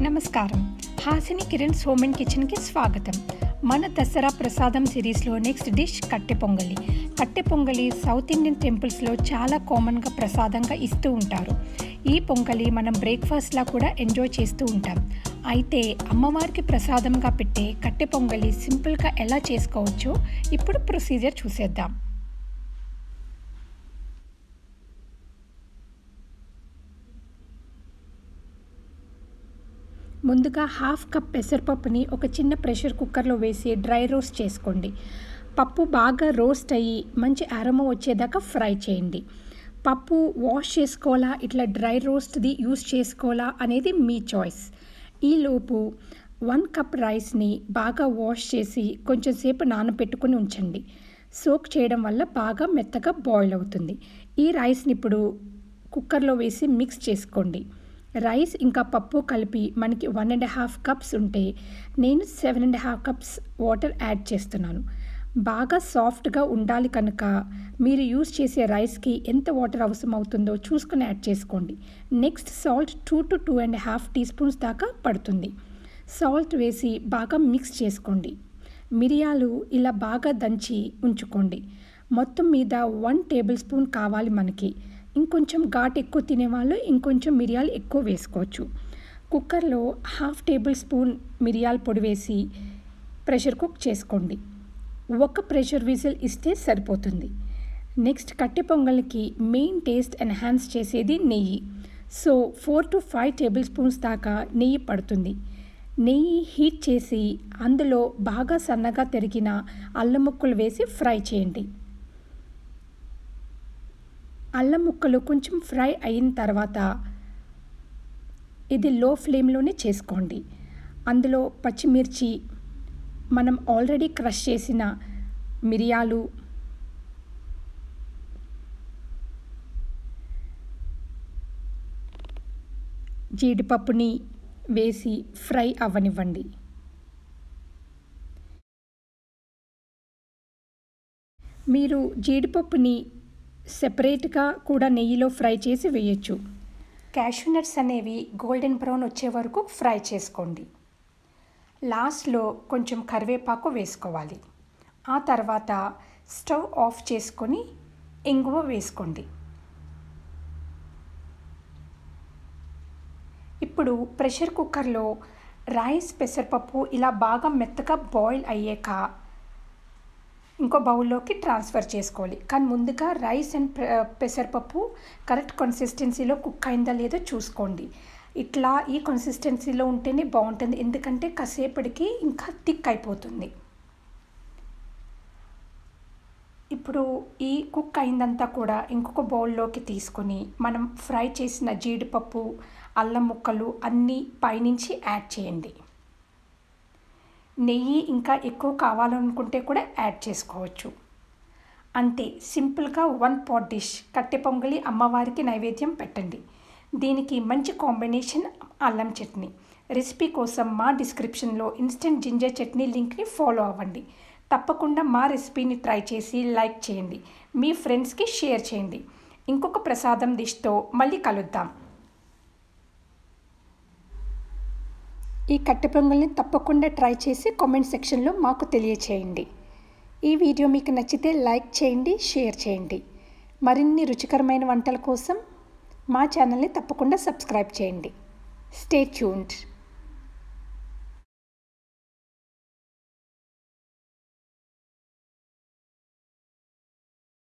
నమస్కారం Hasini Kiran home and కిచెన్కి స్వాగతం మన దసరా ప్రసాదం సిరీస్లో నెక్స్ట్ డిష్ కట్టె పొంగలి కట్టె పొంగలి సౌత్ ఇండియన్ టెంపుల్స్లో చాలా కామన్గా ప్రసాదంగా ఇస్తూ ఉంటారు ఈ పొంగలి మనం బ్రేక్ఫాస్ట్లా కూడా ఎంజాయ్ చేస్తూ ఉంటాం అయితే అమ్మవారికి ప్రసాదంగా పెట్టే కట్టె పొంగలి సింపుల్గా ఎలా చేసుకోవచ్చో ఇప్పుడు ప్రొసీజర్ చూసేద్దాం ముందుగా హాఫ్ కప్ పెసరపప్పుని ఒక చిన్న ప్రెషర్ కుక్కర్లో వేసి డ్రై రోస్ట్ చేసుకోండి పప్పు బాగా రోస్ట్ అయ్యి మంచి అరమ వచ్చేదాకా ఫ్రై చేయండి పప్పు వాష్ చేసుకోవాలా ఇట్లా డ్రై రోస్ట్ది యూస్ చేసుకోవాలా అనేది మీ చాయిస్ ఈలోపు వన్ కప్ రైస్ని బాగా వాష్ చేసి కొంచెం సేపు నానబెట్టుకొని ఉంచండి సోక్ చేయడం వల్ల బాగా మెత్తగా బాయిల్ అవుతుంది ఈ రైస్ని ఇప్పుడు కుక్కర్లో వేసి మిక్స్ చేసుకోండి రైస్ ఇంకా పప్పు కలిపి మనకి వన్ అండ్ హాఫ్ కప్స్ ఉంటే నేను seven and half cups water add చేస్తున్నాను బాగా సాఫ్ట్గా ఉండాలి కనుక మీరు యూస్ చేసే రైస్కి ఎంత వాటర్ అవసరం అవుతుందో చూసుకుని యాడ్ చేసుకోండి next salt two to two and half teaspoons దాకా పడుతుంది సాల్ట్ వేసి బాగా మిక్స్ చేసుకోండి మిరియాలు ఇలా బాగా దంచి ఉంచుకోండి మొత్తం మీద వన్ టేబుల్ స్పూన్ కావాలి మనకి ఇంకొంచెం ఘాట్ ఎక్కువ తినేవాళ్ళు ఇంకొంచెం మిరియాలు ఎక్కువ వేసుకోవచ్చు కుక్కర్లో హాఫ్ టేబుల్ స్పూన్ మిరియాల పొడి వేసి ప్రెషర్ కుక్ చేసుకోండి ఒక ప్రెషర్ విజిల్ ఇస్తే సరిపోతుంది నెక్స్ట్ కట్టె పొంగల్కి మెయిన్ టేస్ట్ ఎన్హాన్స్ చేసేది నెయ్యి so four to five tablespoons దాకా నెయ్యి పడుతుంది నెయ్యి హీట్ చేసి అందులో బాగా సన్నగా తరిగిన అల్లం ముక్కలు వేసి ఫ్రై చేయండి అల్లం ముక్కలు కొంచెం ఫ్రై అయిన తర్వాత ఇది లో ఫ్లేమ్లోనే చేసుకోండి అందులో పచ్చిమిర్చి మనం ఆల్రెడీ క్రష్ చేసిన మిరియాలు జీడిపప్పుని వేసి ఫ్రై అవ్వనివ్వండి మీరు జీడిపప్పుని సెపరేట్గా కూడా నెయ్యిలో ఫ్రై చేసి వేయచ్చు క్యాషూ నట్స్ అనేవి గోల్డెన్ బ్రౌన్ వచ్చే వరకు ఫ్రై చేసుకోండి లాస్ట్లో కొంచెం కరివేపాకు వేసుకోవాలి ఆ తర్వాత స్టవ్ ఆఫ్ చేసుకొని ఇంగువ వేసుకోండి ఇప్పుడు ప్రెషర్ కుక్కర్లో రైస్ పెసరపప్పు ఇలా బాగా మెత్తగా బాయిల్ అయ్యాక ఇంకో బౌల్లోకి ట్రాన్స్ఫర్ చేసుకోవాలి కానీ ముందుగా రైస్ అండ్ పెసరపప్పు కరెక్ట్ కన్సిస్టెన్సీలో కుక్ అయిందా లేదో చూసుకోండి ఇట్లా ఈ కన్సిస్టెన్సీలో ఉంటేనే బాగుంటుంది ఎందుకంటే కాసేపటికి ఇంకా థిక్ అయిపోతుంది ఇప్పుడు ఈ కుక్ అయిందంతా కూడా ఇంకొక బౌల్లోకి తీసుకొని మనం ఫ్రై చేసిన జీడిపప్పు అల్లం ముక్కలు అన్నీ పైనుంచి యాడ్ చేయండి నెయ్యి ఇంకా ఎక్కువ కావాలనుకుంటే కూడా యాడ్ చేసుకోవచ్చు అంతే సింపుల్గా వన్ పాట్ డిష్ కట్టె పొంగలి అమ్మవారికి నైవేద్యం పెట్టండి దీనికి మంచి కాంబినేషన్ అల్లం చట్నీ రెసిపీ కోసం మా డిస్క్రిప్షన్లో ఇన్స్టెంట్ జింజర్ చట్నీ లింక్ని ఫాలో అవ్వండి తప్పకుండా మా రెసిపీని ట్రై చేసి లైక్ చేయండి మీ ఫ్రెండ్స్కి షేర్ చేయండి ఇంకొక ప్రసాదం డిష్తో మళ్ళీ కలుద్దాం ఈ కట్టె పొంగల్ని తప్పకుండా ట్రై చేసి కామెంట్ సెక్షన్లో మాకు తెలియచేయండి ఈ వీడియో మీకు నచ్చితే లైక్ చేయండి షేర్ చేయండి మరిన్ని రుచికరమైన వంటల కోసం మా ఛానల్ని తప్పకుండా సబ్స్క్రైబ్ చేయండి స్టే ట్యూన్డ్